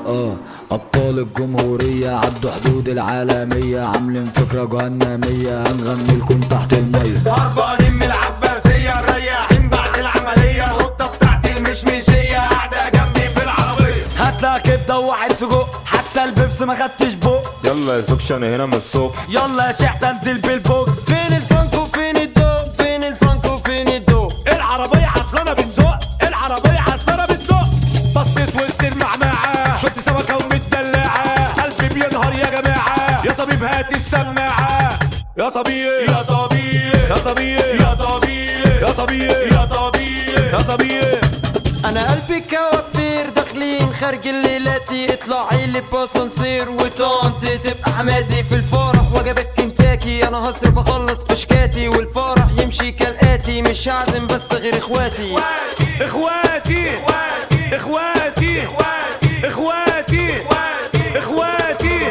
اه ابطال الجمهورية عدوا حدود العالمية عاملين فكرة جهنمية هنغني لكم تحت المية هربانين من العباسية مريحين بعد العملية القطة بتاعتي المشمشية قاعدة جنبي في العربية هاتلا كبده وواحد سجق حتى البيبس ما خدتش بق يلا يا زوجش انا هنا من الصبح يلا يا شيخ تنزل بالبوكس فين الفانكو فين الدو فين الفانكو فين الدو العربية عطلانة بتزق العربية عطلانة بتزق بصيت وسط المعمعة شفت سمكة ومتدلعة قلبي بينهار يا جماعة يا طبيب هات السماعة يا طبيب يا طبيب يا طبيب يا طبيب يا طبيب يا طبيب يا طبيب انا قلبي كوافير داخلين خارج الليلاتي اطلعي لي باسانسير وطنط تبقى حماتي في الفرح وجبك كنتاكي انا هصرف اخلص فشكاتي والفرح يمشي كالاتي مش هعزم بس غير اخواتي اخواتي اخواتي اخواتي اخواتي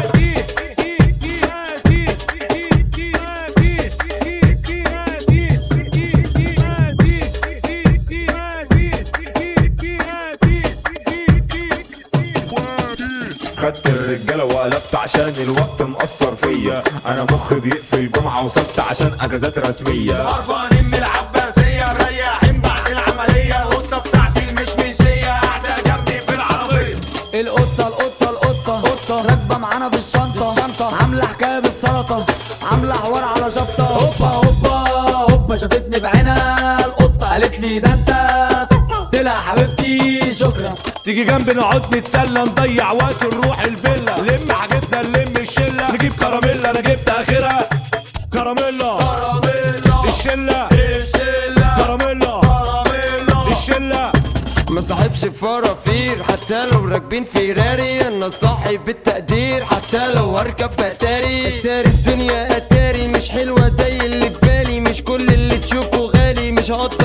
خدت الرجاله وقلبت عشان الوقت مأثر فيا انا مخي بيقفل جمعه وسبت عشان اجازات رسميه هربانين من العباسية مريحين بعد العملية القطة بتاعتي المشمشية قاعدة جنبي في العربية القطة القطة القطة قطة راكبة معانا في الشنطة الشنطة عاملة حكاية بالسلطة عاملة حوار على شفطة هوبا هوبا هوبا شافتني بعينها القطة قالت لي ده انت قلت لها حبيبتي شكرا تيجي جنبي نقعد نتسلى نضيع وقت نروح الفيلا لم حاجتنا نلم الشلة نجيب كراميلا انا جبت اخرها كراميلا كراميلا الشلة الشلة كراميلا كراميلا الشلة ما صاحبش فرافير حتى لو راكبين فيراري انا صاحب بالتقدير حتى لو هركب اتاري اتاري الدنيا اتاري مش حلوه زي اللي في بالي مش كل اللي تشوفه غالي مش هقدر